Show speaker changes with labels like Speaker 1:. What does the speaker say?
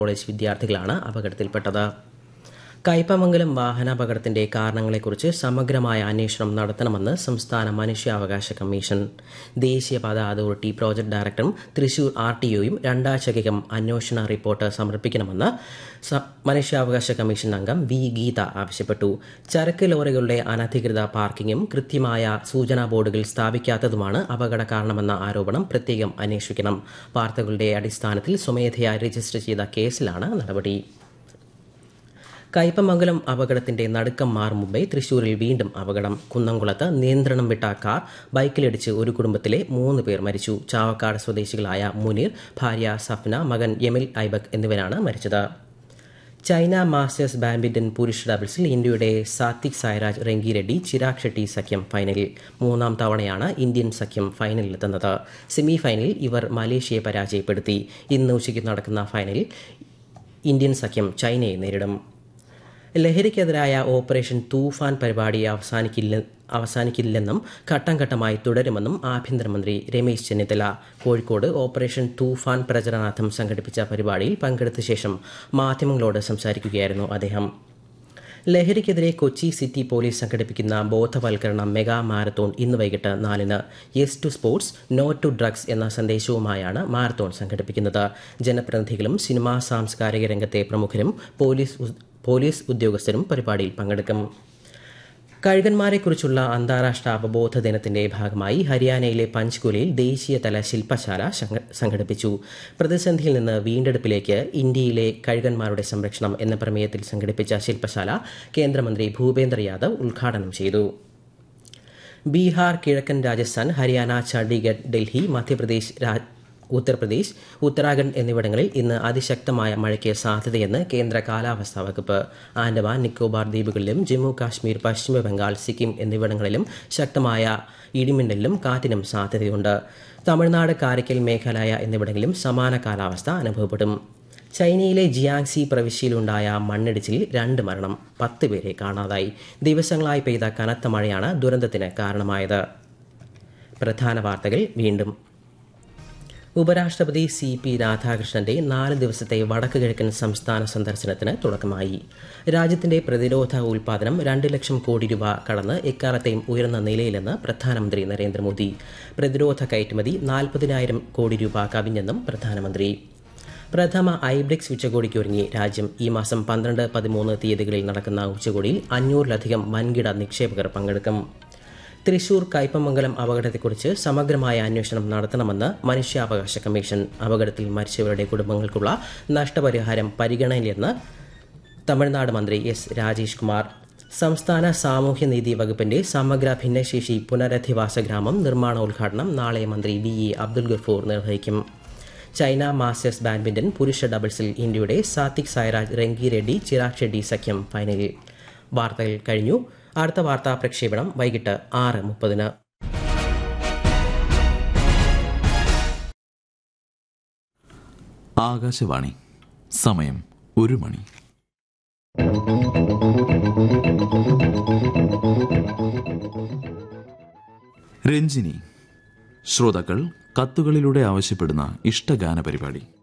Speaker 1: college വിദ്യാർത്ഥികളാണ് അപകടത്തിൽപ്പെട്ടത് കയ്പമംഗലം വാഹനാപകടത്തിന്റെ കാരണങ്ങളെക്കുറിച്ച് സമഗ്രമായ അന്വേഷണം നടത്തണമെന്ന് സംസ്ഥാന മനുഷ്യാവകാശ കമ്മീഷൻ ദേശീയപാത അതോറിറ്റി പ്രോജക്ട് ഡയറക്ടറും തൃശൂർ ആർ ടി ഒയും രണ്ടാഴ്ചക്കകം അന്വേഷണ റിപ്പോർട്ട് സമർപ്പിക്കണമെന്ന് സ- മനുഷ്യാവകാശ കമ്മീഷൻ അംഗം വി ഗീത ആവശ്യപ്പെട്ടു ചരക്ക് ലോറികളുടെ അനധികൃത പാർക്കിംഗും കൃത്യമായ സൂചനാ ബോർഡുകൾ സ്ഥാപിക്കാത്തതുമാണ് അപകട കാരണമെന്ന ആരോപണം പ്രത്യേകം അന്വേഷിക്കണം വാർത്തകളുടെ അടിസ്ഥാനത്തിൽ സ്വമേധയാ രജിസ്റ്റർ ചെയ്ത കേസിലാണ് നടപടി കയ്പമംഗലം അപകടത്തിന്റെ നടുക്കം മാറും മുമ്പേ തൃശൂരിൽ വീണ്ടും അപകടം കുന്നംകുളത്ത് നിയന്ത്രണം വിട്ട കാർ ബൈക്കിലിടിച്ച് ഒരു കുടുംബത്തിലെ മൂന്ന് പേർ മരിച്ചു ചാവക്കാട് സ്വദേശികളായ മുനീർ ഭാര്യ സഫ്ന മകൻ യമൽ ഐബക് എന്നിവരാണ് മരിച്ചത് ചൈന മാസ്റ്റേഴ്സ് ബാഡ്മിന്റൺ പുരുഷ ഡബിൾസിൽ ഇന്ത്യയുടെ സാത്വിക് സായ്രാജ് റെങ്കിറെഡ്ഡി ചിരാഗ് ഷെട്ടി സഖ്യം ഫൈനലിൽ മൂന്നാം തവണയാണ് ഇന്ത്യൻ സഖ്യം ഫൈനലിലെത്തുന്നത് സെമി ഫൈനലിൽ ഇവർ മലേഷ്യയെ പരാജയപ്പെടുത്തി ഇന്ന് ഉച്ചയ്ക്ക് നടക്കുന്ന ഫൈനലിൽ ഇന്ത്യൻ സഖ്യം ചൈനയെ നേരിടും ലഹരിക്കെതിരായ ഓപ്പറേഷൻ തൂഫാൻ പരിപാടി അവസാനിക്കില്ല അവസാനിക്കില്ലെന്നും ഘട്ടം ഘട്ടമായി തുടരുമെന്നും ആഭ്യന്തരമന്ത്രി രമേശ് ചെന്നിത്തല കോഴിക്കോട് ഓപ്പറേഷൻ തൂഫാൻ പ്രചരണാർത്ഥം സംഘടിപ്പിച്ച പരിപാടിയിൽ പങ്കെടുത്ത ശേഷം മാധ്യമങ്ങളോട് സംസാരിക്കുകയായിരുന്നു അദ്ദേഹം ലഹരിക്കെതിരെ കൊച്ചി സിറ്റി പോലീസ് സംഘടിപ്പിക്കുന്ന ബോധവൽക്കരണ മെഗാ മാരത്തോൺ ഇന്ന് വൈകിട്ട് നാലിന് yes to sports no to drugs എന്ന സന്ദേശവുമായാണ് മാരത്തോൺ സംഘടിപ്പിക്കുന്നത് ജനപ്രതിനിധികളും സിനിമാ സാംസ്കാരിക രംഗത്തെ പ്രമുഖരും പോലീസ് ഉ- പോലീസ് ഉദ്യോഗസ്ഥരും പരിപാടിയിൽ പങ്കെടുക്കും കഴുകന്മാരെക്കുറിച്ചുള്ള അന്താരാഷ്ട്ര അവബോധ ദിനത്തിന്റെ ഭാഗമായി ഹരിയാനയിലെ പഞ്ച്കുലയിൽ ദേശീയതല ശില്പശാല സംഘ- സംഘടിപ്പിച്ചു പ്രതിസന്ധിയിൽ നിന്ന് വീണ്ടെടുപ്പിലേക്ക് ഇന്ത്യയിലെ കഴുകന്മാരുടെ സംരക്ഷണം എന്ന പ്രമേയത്തിൽ സംഘടിപ്പിച്ച ശില്പശാല കേന്ദ്രമന്ത്രി ഭൂപേന്ദ്ര യാദവ് ഉദ്ഘാടനം ചെയ്തു ബീഹാർ കിഴക്കൻ രാജസ്ഥാൻ ഹരിയാന ചണ്ഡീഗഡ് ഡൽഹി മധ്യപ്രദേശ് രാ- ഉത്തർപ്രദേശ് ഉത്തരാഖണ്ഡ് എന്നിവിടങ്ങളിൽ ഇന്ന് അതിശക്തമായ മഴയ്ക്ക് സാധ്യതയെന്ന് കേന്ദ്ര കാലാവസ്ഥാ വകുപ്പ് ആൻഡമാൻ നിക്കോബാർ ദ്വീപുകളിലും ജമ്മു കാശ്മീർ പശ്ചിമ ബംഗാൾ സിക്കിം എന്നിവിടങ്ങളിലും ശക്തമായ ഇടിമിന്നലിനും കാറ്റിനും സാധ്യതയുണ്ട് തമിഴ്നാട് കാരയ്ക്കൽ മേഘാലയ എന്നിവിടങ്ങളിലും സമാന കാലാവസ്ഥ അനുഭവപ്പെടും ചൈനയിലെ ജിയാങ്സി പ്രവിശ്യയിലുണ്ടായ മണ്ണിടിച്ചിലിൽ രണ്ട് മരണം പത്ത് പേരെ കാണാതായി ദിവസങ്ങളായി പെയ്ത കനത്ത മഴയാണ് ദുരന്തത്തിന് കാരണമായത് പ്രധാന വാർത്തകൾ വീണ്ടും ഉപരാഷ്ട്രപതി സി പി രാധാകൃഷ്ണന്റെ നാല് ദിവസത്തെ വടക്ക് കിഴക്കൻ സംസ്ഥാന സന്ദർശനത്തിന് തുടക്കമായി രാജ്യത്തിന്റെ പ്രതിരോധ ഉൽപാദനം രണ്ട് ലക്ഷം കോടി രൂപ കടന്ന് എക്കാലത്തെയും ഉയർന്ന നിലയിലെന്ന് പ്രധാനമന്ത്രി നരേന്ദ്രമോദി പ്രതിരോധ കയറ്റുമതി നാൽപ്പതിനായിരം കോടി രൂപ കവിഞ്ഞെന്നും പ്രധാനമന്ത്രി പ്രഥമ ഐബ്രിക്സ് ഉച്ചകോടിക്ക് ഒരുങ്ങി രാജ്യം ഈ മാസം പന്ത്രണ്ട് പതിമൂന്ന് തീയതികളിൽ നടക്കുന്ന ഉച്ചകോടിയിൽ അഞ്ഞൂറിലധികം വൻകിട നിക്ഷേപകർ പങ്കെടുക്കും തൃശൂർ കയ്പമംഗലം അപകടത്തെക്കുറിച്ച് സമഗ്രമായ അന്വേഷണം നടത്തണമെന്ന് മനുഷ്യാവകാശ കമ്മീഷൻ അപകടത്തിൽ മരിച്ചവരുടെ കുടുംബങ്ങൾക്കുള്ള നഷ്ടപരിഹാരം പരിഗണനയിലെന്ന് തമിഴ്നാട് മന്ത്രി എസ് രാജേഷ് കുമാർ സംസ്ഥാന സാമൂഹ്യനീതി വകുപ്പിന്റെ സമഗ്ര ഭിന്നശേഷി പുനരധിവാസ ഗ്രാമം നിർമ്മാണോദ്ഘാടനം നാളെ മന്ത്രി വി ഇ അബ്ദുൽ ഗഫൂർ നിർവഹിക്കും ചൈന മാസ്റ്റേഴ്സ് ബാഡ്മിന്റൺ പുരുഷ ഡബിൾസിൽ ഇന്ത്യയുടെ സാത്വിക് സായ്രാജ് റെങ്കി റെഡ്ഡി ചിരാഗ് ഷെഡ്ഡി സഖ്യം ഫൈനലിൽ വാർത്തകൾ കഴിഞ്ഞു അടുത്ത വാർത്താ പ്രക്ഷേപണം വൈകിട്ട് ആറ് മുപ്പതിന്
Speaker 2: ആകാശവാണി സമയം ഒരു മണി രഞ്ജിനി ശ്രോതാക്കൾ കത്തുകളിലൂടെ ആവശ്യപ്പെടുന്ന ഇഷ്ടഗാന പരിപാടി